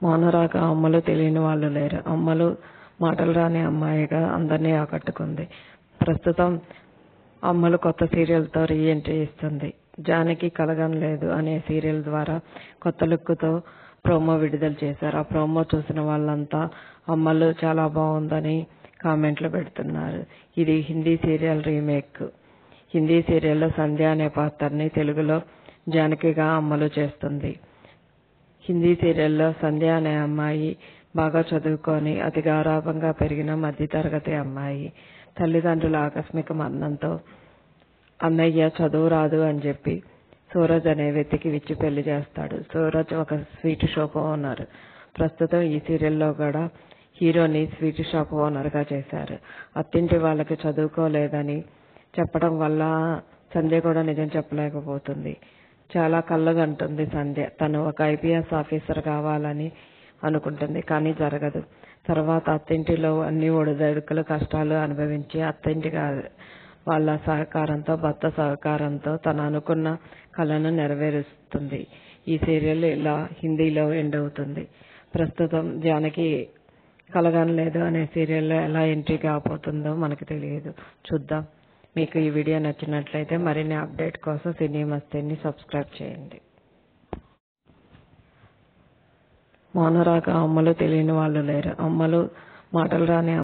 మౌనరాగ అమ్మలు తెలియని వాళ్ళు లేరు అమ్మలు మాటలు రాని అమ్మాయిగా అందరినీ ఆకట్టుకుంది ప్రస్తుతం అమ్మలు కొత్త సీరియల్తో రీ ఎంట్రీ ఇస్తుంది జానకి కలగనలేదు అనే సీరియల్ ద్వారా కొత్త లుక్తో ప్రోమో విడుదల చేశారు ఆ ప్రోమో చూసిన వాళ్ళంతా అమ్మలు చాలా బాగుందని కామెంట్లు పెడుతున్నారు ఇది హిందీ సీరియల్ రీమేక్ హిందీ సీరియల్లో సంధ్య అనే పాత్రని తెలుగులో జానకిగా అమలు చేస్తుంది హిందీ సీరియల్లో సంధ్య అనే అమ్మాయి బాగా చదువుకొని అతి గారాబంగా పెరిగిన మధ్యతరగతి అమ్మాయి తల్లిదండ్రుల ఆకస్మిక మరణంతో అన్నయ్య చదువు రాదు అని చెప్పి సూరజ్ అనే వ్యక్తికి ఇచ్చి పెళ్లి చేస్తాడు సూరజ్ ఒక స్వీట్ షాప్ ఓనర్ ప్రస్తుతం ఈ సీరియల్లో కూడా హీరోని స్వీట్ షాప్ ఓనర్ గా చేశారు అత్తింటి వాళ్ళకి చదువుకోలేదని చెప్పడం వల్ల సంధ్య కూడా నిజం చెప్పలేకపోతుంది చాలా కళ్ళగంటుంది సంధ్య తను ఒక ఐపీఎస్ ఆఫీసర్ కావాలని అనుకుంటుంది కానీ జరగదు తర్వాత అత్తింటిలో అన్ని ఒడిదొడుకులు కష్టాలు అనుభవించి అత్తింటి వాళ్ళ సహకారంతో భర్త సహకారంతో తను అనుకున్న కళను నెరవేరుస్తుంది ఈ సీరియల్ ఇలా హిందీలో ఎండ్ అవుతుంది ప్రస్తుతం జానకి కలగనలేదు అనే సీరియల్లో ఎలా ఎంట్రీ కాబోతుందో మనకు తెలియదు చూద్దాం మీకు ఈ వీడియో నచ్చినట్లయితే మరిన్ని అప్డేట్ కోసం సినీ మస్తీని సబ్స్క్రైబ్ చేయండి మౌనరాగ అమ్మలు తెలియని వాళ్ళు లేరు అమ్మలు మాటలు రాని